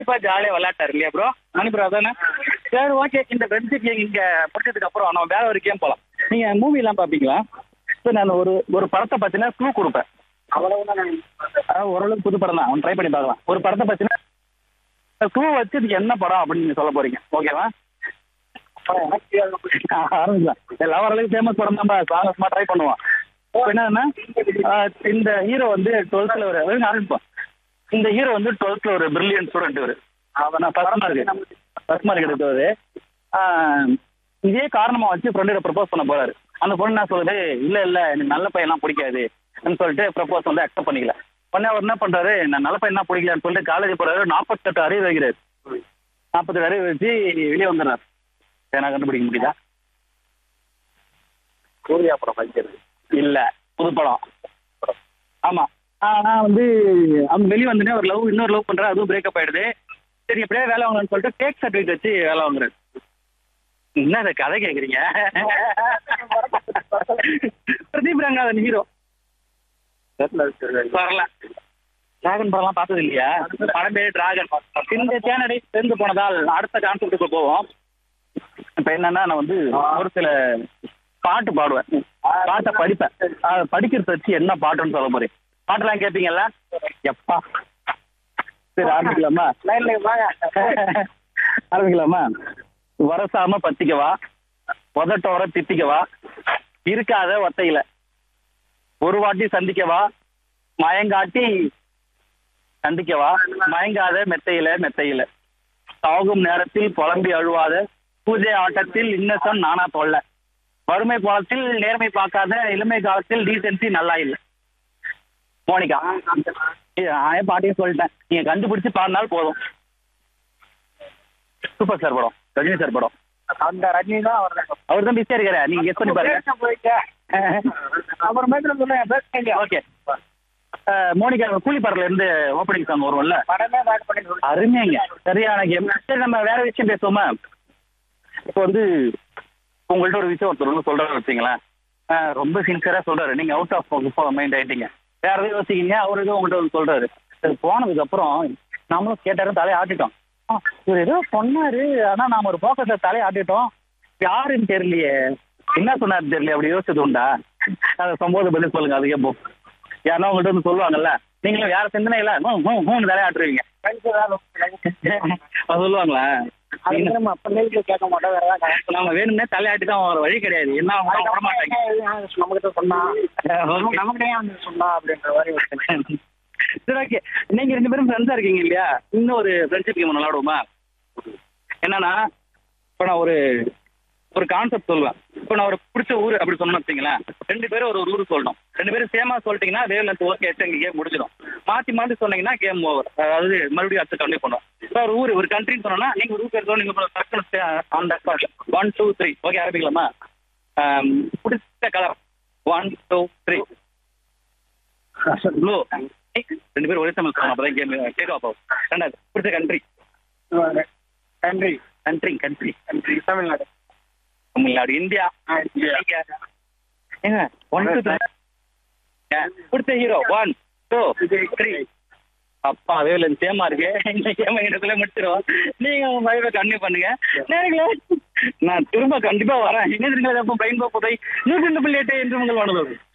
இப்ப ஜாலியா விளையாட்டாரு இல்லையா ப்ரோ மணி ப்ரோ அதானே சரி ஓகே இந்த ஃப்ரெண்ட்ஷிப் இங்க முடிச்சதுக்கு அப்புறம் நம்ம வேற ஒரு கேம் போலாம் நீங்க மூவி எல்லாம் பாப்பீங்களா சார் நான் ஒரு ஒரு படத்தை பார்த்தீங்கன்னா க்ளூ கொடுப்பேன் அவ்வளவுதான் ஓரளவுக்கு புது படம் தான் ட்ரை பண்ணி பார்க்கலாம் ஒரு படத்தை பார்த்தீங்கன்னா க்ளூ வச்சு இது என்ன படம் அப்படின்னு நீங்க சொல்ல போறீங்க ஓகேவா ஆரம்பிக்கலாம் எல்லாம் ஓரளவுக்கு ஃபேமஸ் படம் தான் சாங்கஸ்மா ட்ரை பண்ணுவோம் இப்போ என்னன்னா ஆஹ் இந்த ஹீரோ வந்து டுவெல்த்ல ஒரு வெறும் ஆரம்பிப்போம் இந்த ஹீரோ வந்து டுவெல்த்ல ஒரு பிரில்லியன்ட் ஸ்டூடெண்ட் ஒரு அவன் ஃபர்ஸ்ட் மார்க் ஃபர்ஸ்ட் மார்க் எடுத்தவர் இதே காரணமா வச்சு ஃப்ரெண்டு ப்ரப்போஸ் பண்ண போறாரு அந்த பொண்ணு என்ன சொல்லுது இல்ல இல்ல எனக்கு நல்ல பையன்லாம் பிடிக்காது சொல்லிட்டு ப்ரப்போஸ் வந்து அக்செப்ட் பண்ணிக்கல உடனே அவர் என்ன பண்றாரு நான் நல்ல பையன் பிடிக்கலன்னு சொல்லிட்டு காலேஜ் போறாரு நாற்பத்தெட்டு அறிவு வைக்கிறாரு நாற்பத்தெட்டு அறிவு வச்சு வெளியே வந்துடுறாரு ஏன்னா கண்டுபிடிக்க முடியுதா சூர்யா படம் படிக்கிறது இல்ல புது படம் ஆமா ஆனா வந்து அவங்க வெளியே வந்தோடனே ஒரு லவ் இன்னொரு லவ் பண்றாரு அதுவும் பிரேக்கப் ஆயிடுது சரி எப்படியே வேலை வாங்கலாம்னு சொல்லிட்டு டேக் சர்டிஃபிகேட் வச்சு வேலை வாங்குறாரு என்ன இந்த கதை கேக்குறீங்க பிரதீப் ரங்கநாதன் ஹீரோ வரல டிராகன் படம்லாம் பார்த்தது இல்லையா படம் பேர் டிராகன் இந்த சேனடை சேர்ந்து போனதால் அடுத்த கான்செப்டுக்கு போவோம் இப்ப என்னன்னா நான் வந்து ஒரு சில பாட்டு பாடுவேன் பாட்டை படிப்பேன் அதை படிக்கிறத வச்சு என்ன பாட்டுன்னு சொல்ல போறேன் பாட்டெல்லாம் கேட்பீங்கல்ல எப்பா சரி ஆரம்பிக்கலாமா ஆரம்பிக்கலாமா வரசாம பத்திக்கவா உதட்டோர தித்திக்கவா இருக்காத ஒத்தையில ஒரு வாட்டி சந்திக்கவா மயங்காட்டி சந்திக்கவா மயங்காத மெத்தையில மெத்தையில சாகும் நேரத்தில் புலம்பி அழுவாத பூஜை ஆட்டத்தில் இன்னசம் நானா தொல்ல வறுமை காலத்தில் நேர்மை பார்க்காத இளமை காலத்தில் டீசென்சி நல்லா இல்லை மோனிகா இது நான் ஏன் பாட்டையும் சொல்லிட்டேன் நீங்க கண்டுபிடிச்சு பாடினால் போதும் சூப்பர் ஸ்டார் படம் ரஜினி சார் படம் அந்த ரஜினி தான் அவர் அவர் தான் பிஸியா இருக்காரு நீங்க கெஸ் பண்ணி பாருங்க போயிட்டேன் அப்புறமேட்டு சொல்லுங்க பேசுங்க ஓகே மோனிகா கூலி படத்துல இருந்து ஓப்பனிங் சாங் வரும்ல படமே பேக் பண்ணி சொல்லுங்க அருமைங்க சரியான கேம் சரி நம்ம வேற விஷயம் பேசுவோமா இப்போ வந்து உங்கள்ட்ட ஒரு விஷயம் ஒருத்தர் வந்து சொல்றாரு வச்சுங்களேன் ஆஹ் ரொம்ப சின்சியரா சொல்றாரு நீங்க அவுட் ஆஃப் மைண்ட் ஆயிட்டீங்க வேற எதுவும் யோசிக்கீங்க அவர் எதுவும் உங்கள்ட்ட வந்து சொல்றாரு சரி போனதுக்கு அப்புறம் நாமளும் கேட்டாரு தலையை ஆட்டிட்டோம் ஆ, இவர் ஏதோ சொன்னாரு ஆனா நாம ஒரு போக்கத்தை தலையை ஆட்டிட்டோம் யாருன்னு தெரியலையே என்ன சொன்னாரு தெரியல அப்படி யோசிச்சது உண்டா அதை சம்போத பதில் சொல்லுங்க அது கேட்போம் யாருன்னா உங்கள்ட்ட வந்து சொல்லுவாங்கல்ல நீங்களும் வேற சிந்தனை இல்ல ஹூ ஹூ ஹூன்னு தலையை ஆட்டுருவீங்க அது சொல்லுவாங்களா அதுக்கு நம்ம பிள்ளைகளுக்கு கேட்க மாட்டோம் வேற ஏதாவது நாம வேணும்னே தலையாட்டி தான் வர வழி கிடையாது என்ன அவங்க விட மாட்டாங்க நம்மகிட்ட சொன்னா Okay. நமக்கிட்டே வந்து சொன்னா அப்படின்ற மாதிரி ஒரு சரி ஓகே நீங்க ரெண்டு பேரும் ஃப்ரெண்ட்ஸா இருக்கீங்க இல்லையா இன்னும் ஒரு ஃப்ரெண்ட்ஷிப் கேம் விளாடுவோமா என்னன்னா இப்போ நான் ஒரு ஒரு கான்செப்ட் சொல்லுவேன் இப்போ நான் ஒரு பிடிச்ச ஊர் அப்படி சொன்னேன் வச்சுங்களேன் ரெண்டு பேரும் ஒரு ஒரு ஊர் சொல்லணும் ரெண்டு பேரும் சேமா சொல்லிட்டீங்கன்னா வேவ் லென்த் ஓகே ஆச்சு எங்க கேம் முடிஞ்சிடும் மாத்தி மாத்தி சொன்னீங்கன்னா கேம் ஓவர் அதாவது மறுபடியும் அடுத்து கண்டினியூ பண்ணுவோம் இப்போ ஒரு ஊர் ஒரு கண்ட்ரின்னு சொன்னோம்னா நீங்க ஒரு ஊர் பேர் சொல்லணும் நீங்க டக்குனு on the spot one two three okay ஆரம்பிக்கலாமா ஆம், பிடிச்ச colour one two three blue ரெண்டு பேரும் ஒரே தமிழ் சொல்லணும் அப்பதான் கேம் கேட்க போகும் ரெண்டாவது பிடிச்ச கண்ட்ரி நன்றி கண்ட்ரி கண்ட்ரி நன்றி தமிழ்நாடு தமிழ்நாடு இந்தியா ஆ, இந்தியா. நீங்க? ஏங்க ஒன் டூ பிடிச்ச ஹீரோ ஒன் டூ த்ரீ அப்பா வேவலன் சேமா இருக்கு இந்த கேம் எனக்குள்ள முடிச்சிடும் நீங்க உங்க வைவை கண்டினியூ பண்ணுங்க நேரங்களே நான் திரும்ப கண்டிப்பா வரேன் என்ன தெரியுங்களா எப்போ பிரெயின் புதை நூற்றி ரெண்டு புள்ளி எட்டு என்று உங்கள் வானதோடு